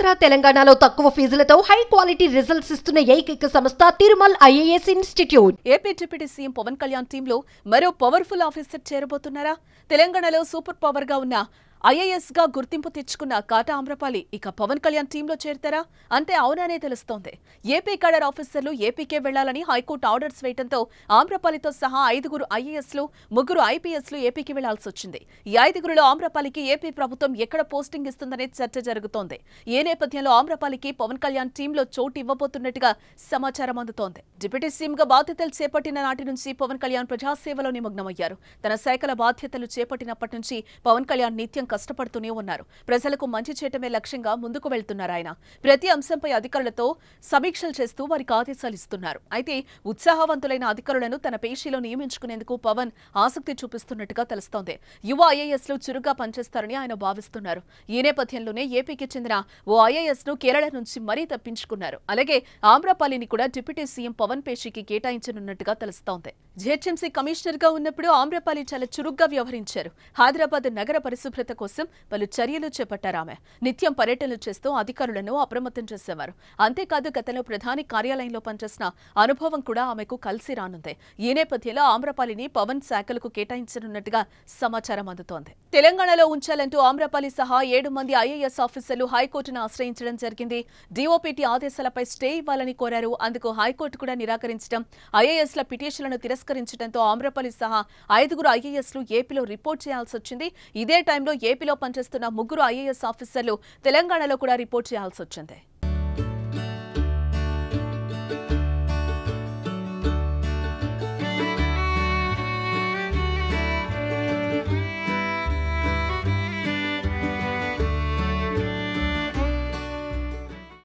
ఆంధ్ర తెలంగాణలో తక్కువ ఫీజులతో high quality results ఇస్తున్న ఏకైక సంస్థ Thirumal IAS institute AP deputy CM Pawan Kalyan టీంలో మరో పవర్ఫుల్ ఆఫీసర్ చేరబోతున్నారా తెలంగాణలో సూపర్ పవర్ గా ఉన్న ఐఏఎస్ గా గుర్తింపు తెచ్చుకున్న కాటా ఆమ్రపాలి ఇక పవన్ కళ్యాణ్ టీంలో చేరతారా అంటే అవుననే తెలుస్తోంది ఏపీ cadre ఆఫీసర్లు ఏపీకే వెళ్లాలని హైకోర్టు ఆర్డర్స్ వేయడంతో ఆమ్రపాలితో సహా ఐదుగురు ఐఏఎస్లు ముగ్గురు ఐపీఎస్లు ఏపీకి వెళ్లాల్సి వచ్చింది ఈ ఐదుగురులో ఆమ్రపాలికి ఏపీ ప్రభుత్వం ఎక్కడ పోస్టింగ్ ఇస్తుందనే చర్చ జరుగుతోంది ఈ నేపథ్యంలో ఆమ్రపాలికి పవన్ కళ్యాణ్ టీంలో చోటు ఇవ్వబోతున్నట్టుగా సమాచారం అందుతోంది డిప్యూటీ సీఎం గా బాధ్యతలు చేపట్టిన నాటి నుంచి పవన్ కళ్యాణ్ ప్రజాసేవలో నిమగ్నమయ్యారు తన శాఖల బాధ్యతలు చేపట్టినప్పటి నుంచి పవన్ కళ్యాణ్ నిత్యం కష్టపడుతూనే ఉన్నారు ప్రజలకు మంచి చేయటమే లక్ష్యంగా ముందుకు వెళ్తున్నారు ఆయన ప్రతి అంశంపై అధికారులతో సమీక్షలు చేస్తూ వారికి ఆదేశాలు ఇస్తున్నారు అయితే ఉత్సాహవంతులైన అధికారులను తన పేషీలో నియమించుకునేందుకు పవన్ ఆసక్తి చూపిస్తున్నట్టుగా తెలుస్తోంది యువ ఐఏఎస్లు చురుగ్గా పనిచేస్తారని ఆయన భావిస్తున్నారు ఈ నేపథ్యంలోనే ఏపీకి చెందిన ఓ ఐఏఎస్ ను కేరళ నుంచి మరీ తప్పించుకున్నారు అలాగే ఆమ్రపాలిని కూడా డిప్యూటీ సీఎం పవన్ పేషీకి కేటాయించనున్నట్టుగా తెలుస్తోంది జిహెచ్ఎంసీ కమిషనర్ గా ఉన్నప్పుడు ఆమ్రపాలి చాలా చురుగ్గా వ్యవహరించారు హైదరాబాద్ నగర పరిశుభ్రత కోసం పలు చర్యలు చేపట్టారు ఆమె నిత్యం పర్యటనలు చేస్తూ అధికారులను అప్రమత్తం చేసేవారు అంతేకాదు గతంలో ప్రధాని కార్యాలయంలో పనిచేసిన అనుభవం కూడా ఆమెకు కలిసి రానుంది ఈ నేపథ్యంలో ఆమ్రపాలిని పవన్ శాఖలకు కేటాయించనున్నట్టుగా సమాచారం అందుతోంది తెలంగాణలో ఉంచాలంటూ ఆమ్రపాలి సహా ఏడు మంది ఐఏఎస్ ఆఫీసర్లు హైకోర్టును ఆశ్రయించడం జరిగింది డీఓపీటీ ఆదేశాలపై స్టే ఇవ్వాలని కోరారు అందుకు హైకోర్టు కూడా నిరాకరించడం ఐఏఎస్ల పిటిషన్లను తిరస్కరించడంతో ఆమ్రపాలి సహా ఐదుగురు ఐఏఎస్లు ఏపీలో రిపోర్ట్ చేయాల్సి వచ్చింది ఇదే టైంలో ఏపీలో పనిచేస్తున్న ముగ్గురు ఐఏఎస్ ఆఫీసర్లు తెలంగాణలో కూడా రిపోర్ట్ చేయాల్సి వచ్చింది